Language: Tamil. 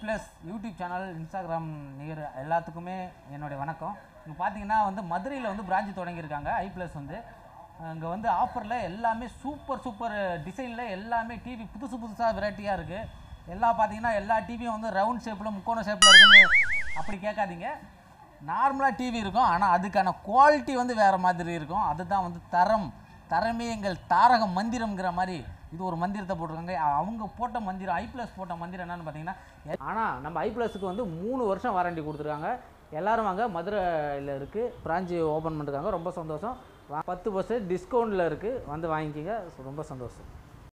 ப்ளஸ் யூடியூப் சேனல் இன்ஸ்டாகிராம் நிகர் எல்லாத்துக்குமே என்னுடைய வணக்கம் இங்கே பார்த்தீங்கன்னா வந்து மதுரையில் வந்து பிரான்ச்சு தொடங்கியிருக்காங்க ஐ ப்ளஸ் வந்து இங்கே வந்து ஆஃபரில் எல்லாமே சூப்பர் சூப்பர் டிசைனில் எல்லாமே டிவி புதுசு புதுசாக வெரைட்டியாக இருக்குது எல்லாம் பார்த்தீங்கன்னா எல்லா டிவியும் வந்து ரவுண்ட் ஷேப்பில் முக்கோண ஷேப்பில் இருக்குன்னு அப்படி கேட்காதீங்க நார்மலாக டிவி இருக்கும் ஆனால் அதுக்கான குவாலிட்டி வந்து வேறு மாதிரி இருக்கும் அதுதான் வந்து தரம் தரமே எங்கள் தாரக மந்திரம்ங்கிற மாதிரி இது ஒரு மந்திரத்தை போட்டிருக்காங்க அவங்க போட்ட மந்திரம் ஐ ப்ளஸ் போட்ட மந்திரம் என்னன்னு பார்த்தீங்கன்னா ஆனால் நம்ம ஐ ப்ளஸுக்கு வந்து மூணு வருஷம் வாரண்டி கொடுத்துருக்காங்க எல்லாரும் வாங்க மதுரையில் இருக்குது பிரான்ச்சு ஓப்பன் பண்ணிருக்காங்க ரொம்ப சந்தோஷம் வா- பத்து பர்சன்ட் டிஸ்கவுண்ட்டில் இருக்குது வந்து வாங்கிக்கிங்க ரொம்ப சந்தோஷம்